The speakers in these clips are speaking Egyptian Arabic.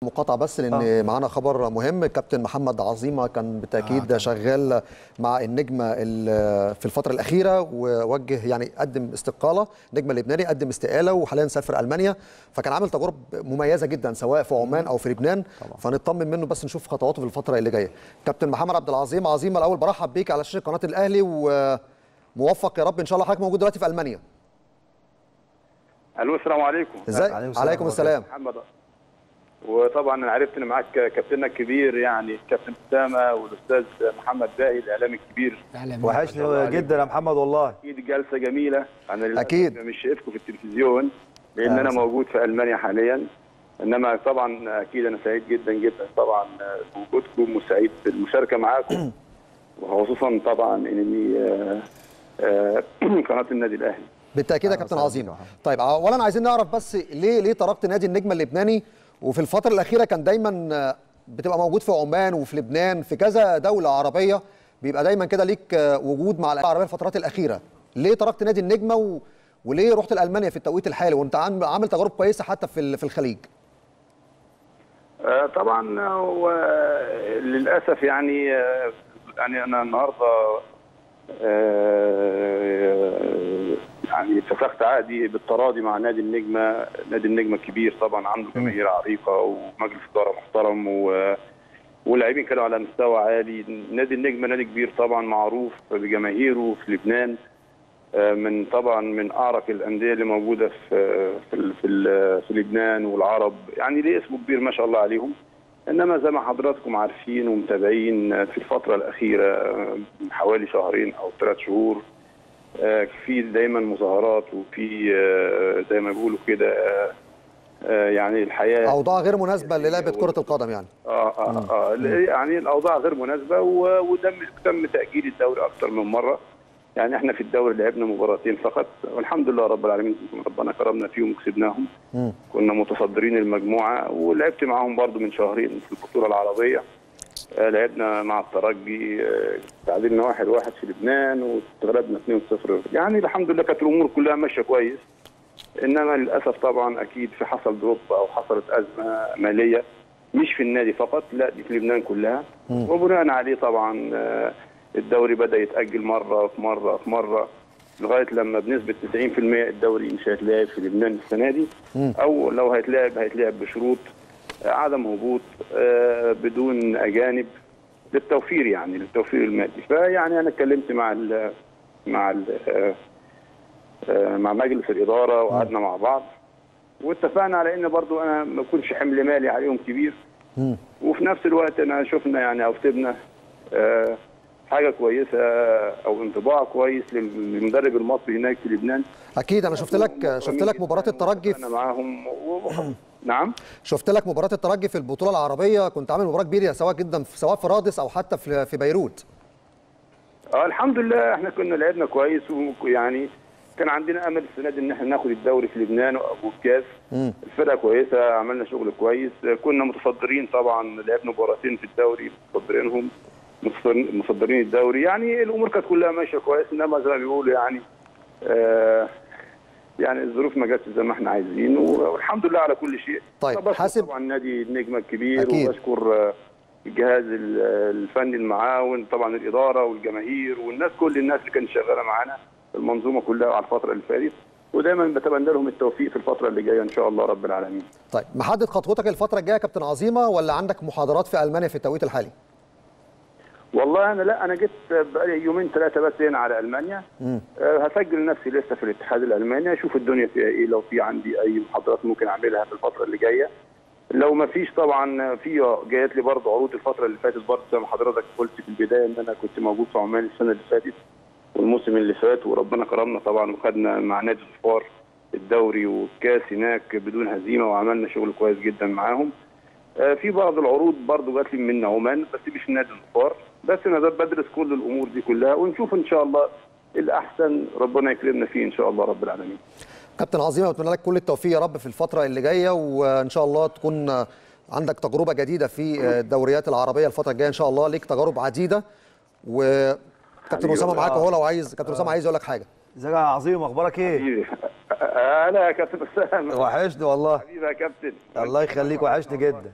مقاطعه بس لان معانا خبر مهم الكابتن محمد عظيمه كان بالتاكيد آه شغال مع النجمه ال- في الفتره الاخيره ووجه يعني قدم استقاله النجم اللبناني قدم استقاله وحاليا سافر المانيا فكان عامل تجارب مميزه جدا سواء في عمان او في لبنان فنطمن منه بس نشوف خطواته في الفتره اللي جايه كابتن محمد عبد العظيم عظيمه الاول برحب بيك على شاشه قناه الاهلي وموفق يا رب ان شاء الله حضرتك موجود دلوقتي في المانيا الو السلام عليكم ازاي عليكم عليكم السلام محمد وطبعا انا عرفت ان معاك كابتننا الكبير يعني الكابتن اسامه والاستاذ محمد باقي الاعلامي الكبير وحشني جدا يا محمد والله اكيد جلسه جميله انا للأسف أكيد. مش شايفكم في التلفزيون لان أهلا انا وسهلا. موجود في المانيا حاليا انما طبعا اكيد انا سعيد جدا جدا طبعا بوجودكم وسعيد بالمشاركه معاكم وخصوصا طبعا انني آه، آه، قناه النادي الاهلي بالتاكيد يا كابتن عظيم طيب اولا عايزين نعرف بس ليه ليه تركت نادي النجم اللبناني وفي الفتره الاخيره كان دايما آه، بتبقى موجود في عمان وفي لبنان في كذا دوله عربيه بيبقى دايما كده ليك آه، وجود مع العربيه الفترات الاخيره ليه تركت نادي النجمه و... وليه رحت لالمانيا في التوقيت الحالي وانت عامل عامل تجارب كويسه حتى في ال- في الخليج آه، طبعا هو للاسف يعني آه، يعني انا النهارده آه، يعني فسخت عقدي بالتراضي مع نادي النجمه، نادي النجمه الكبير طبعا عنده جماهير عريقه ومجلس اداره محترم و واللاعبين كانوا على مستوى عالي، نادي النجمه نادي كبير طبعا معروف بجماهيره في لبنان آه، من طبعا من اعرق الانديه اللي موجوده في في ال- في, ال- في لبنان والعرب يعني ليه اسمه كبير ما شاء الله عليهم انما زي ما حضراتكم عارفين ومتابعين آه، في الفتره الاخيره آه، من حوالي شهرين او ثلاث شهور آه، في دايما مظاهرات وفي آه، زي ما بيقولوا كده آه، آه، يعني الحياه اوضاع غير مناسبه للعبه كره القدم يعني اه اه اه يعني الاوضاع غير مناسبه و- وتم تم تاجيل الدوري اكثر من مره يعني احنا في الدوري لعبنا مباراتين فقط والحمد لله رب العالمين ربنا كرمنا فيهم وكسبناهم مم. كنا متصدرين المجموعه ولعبت معاهم برضو من شهرين في البطوله العربيه آه لعبنا مع الترجي آه تعادلنا واحد واحد في لبنان واتغلبنا 2-0 يعني الحمد لله كانت الامور كلها ماشيه كويس انما للاسف طبعا اكيد في حصل دروب او حصلت ازمه ماليه مش في النادي فقط لا دي في لبنان كلها وبناء عليه طبعا آه، الدوري بدا يتاجل مره في مره في مره لغايه لما بنسبه 90% الدوري مش هيتلعب في لبنان السنه دي او لو هيتلعب هيتلعب بشروط آه، عدم هبوط آه، بدون اجانب للتوفير يعني للتوفير المادي فيعني انا اتكلمت مع ال مع ال آه، آه، مع مجلس الاداره وقعدنا مع بعض واتفقنا على ان برضو انا ما يكونش حمل مالي عليهم كبير مم. وفي نفس الوقت انا شفنا يعني او سيبنا آه، حاجه كويسه او انطباع كويس للمدرب المصري هناك في لبنان اكيد انا شفت لك شفت لك مباراه الترجي انا معاهم و... و- نعم شفت لك مباراه الترجي في البطوله العربيه كنت عامل مباراه كبيره سواء جدا في- سواء في رادس او حتى في في بيروت اه الحمد لله احنا كنا لعبنا كويس ويعني كان عندنا امل السنه دي ان احنا ناخد الدوري في لبنان والكاس مم. الفرقه كويسه عملنا شغل كويس كنا متصدرين طبعا لعبنا مباراتين في الدوري متصدرينهم متصدرين- متصدرين الدوري يعني الامور كانت كلها ماشيه كويس انما زي ما بيقولوا يعني آه يعني الظروف ما جاتش زي ما احنا عايزين والحمد لله على كل شيء طيب، أنا بشكر حاسب- طبعا نادي النجمه الكبير أكيد. وبشكر آه، الجهاز ال- الفني المعاون طبعا الاداره والجماهير والناس كل الناس اللي كانت شغاله معانا المنظومه كلها على الفتره اللي فاتت ودايما بتمنى لهم التوفيق في الفتره اللي جايه ان شاء الله رب العالمين طيب محدد خطوتك الفتره الجايه يا كابتن عظيمه ولا عندك محاضرات في المانيا في التوقيت الحالي والله انا لا انا جيت بقالي يومين ثلاثه بس هنا على المانيا مم. أه هسجل نفسي لسه في الاتحاد الالماني اشوف الدنيا فيها ايه لو في عندي اي محاضرات ممكن اعملها في الفتره اللي جايه لو ما فيش طبعا في جايت لي برضه عروض الفتره اللي فاتت برضه زي ما حضرتك قلت في البدايه ان انا كنت موجود في عمان السنه اللي فاتت والموسم اللي فات وربنا كرمنا طبعا وخدنا مع نادي الظفار الدوري والكاس هناك بدون هزيمه وعملنا شغل كويس جدا معاهم آه، في بعض العروض برضه جات لي من عمان بس مش في نادي الظفار بس انا بدرس كل الامور دي كلها ونشوف ان شاء الله الاحسن ربنا يكرمنا فيه ان شاء الله رب العالمين كابتن عظيمه بتمنى لك كل التوفيق يا رب في الفتره اللي جايه وان شاء الله تكون عندك تجربه جديده في الدوريات العربيه الفتره الجايه ان شاء الله ليك تجارب عديده وكابتن حبيبي اسامه معاك والله. اهو لو عايز كابتن اسامه عايز يقول لك حاجه ازيك يا عظيم اخبارك ايه حبيبي انا يا كابتن اسامه وحشني والله حبيبي يا كابتن الله يخليك وحشني جدا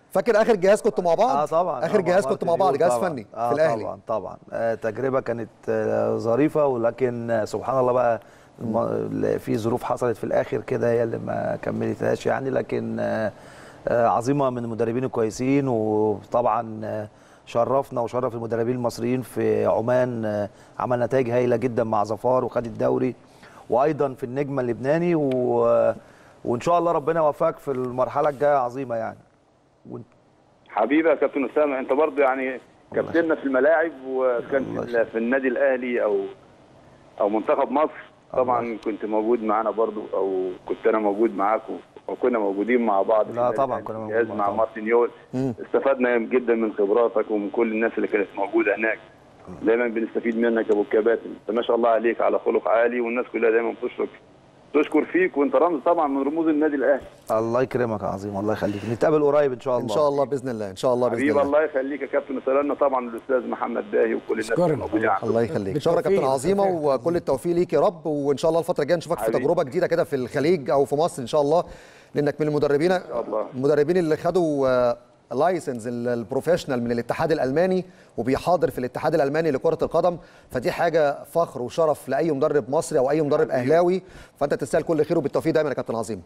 فاكر اخر جهاز كنتوا مع بعض اه طبعا اخر آه، جهاز مع كنتوا مع بعض مارتن جهاز طبعاً. فني آه في الاهلي طبعا طبعا آه تجربه كانت آه ظريفه ولكن آه سبحان الله بقى الم- في ظروف حصلت في الاخر كده هي اللي ما كملتهاش يعني لكن آه آه عظيمه من المدربين الكويسين وطبعا آه شرفنا وشرف المدربين المصريين في عمان آه عمل نتائج هايله جدا مع ظفار وخد الدوري وايضا في النجم اللبناني و وان شاء الله ربنا يوفقك في المرحله الجايه عظيمه يعني حبيبي يا كابتن اسامه انت برضه يعني كابتننا في الملاعب وكان الله في, في النادي الاهلي او او منتخب مصر طبعا كنت موجود معانا برضه او كنت انا موجود معاكم وكنا موجودين مع بعض في لا النادي طبعاً الأهلي كنا في موجودين الجهاز مع مع بعض. مارتن يول مم. استفدنا جدا من خبراتك ومن كل الناس اللي كانت موجوده هناك دايما بنستفيد منك يا ابو الكباتن انت ما شاء الله عليك على خلق عالي والناس كلها دايما بتشكر تشكر فيك وانت رمز طبعا من رموز النادي الاهلي الله يكرمك يا عظيم الله يخليك نتقابل قريب ان شاء الله ان شاء الله باذن الله ان شاء الله باذن حبيبي الله الله يخليك يا كابتن وسلامنا طبعا الاستاذ محمد باهي وكل الناس اللي أشكرك. موجودين عندنا الله يخليك شكرا بالتوفيق، كابتن عظيمه بالتوفيق. وكل التوفيق ليك يا رب وان شاء الله الفتره الجايه نشوفك في حبيبي. تجربه جديده كده في الخليج او في مصر ان شاء الله لانك من المدربين الله. المدربين اللي خدوا لايسنس البروفيشنال من الاتحاد الالماني وبيحاضر في الاتحاد الالماني لكره القدم فدي حاجه فخر وشرف لاي مدرب مصري او اي مدرب اهلاوي فانت تستاهل كل خير وبالتوفيق دايما يا كابتن عظيم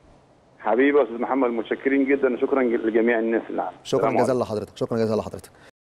حبيبي يا استاذ محمد متشكرين جدا وشكرا لجميع الناس اللي عندنا شكرا السلام عليكم. جزيلا لحضرتك شكرا جزيلا لحضرتك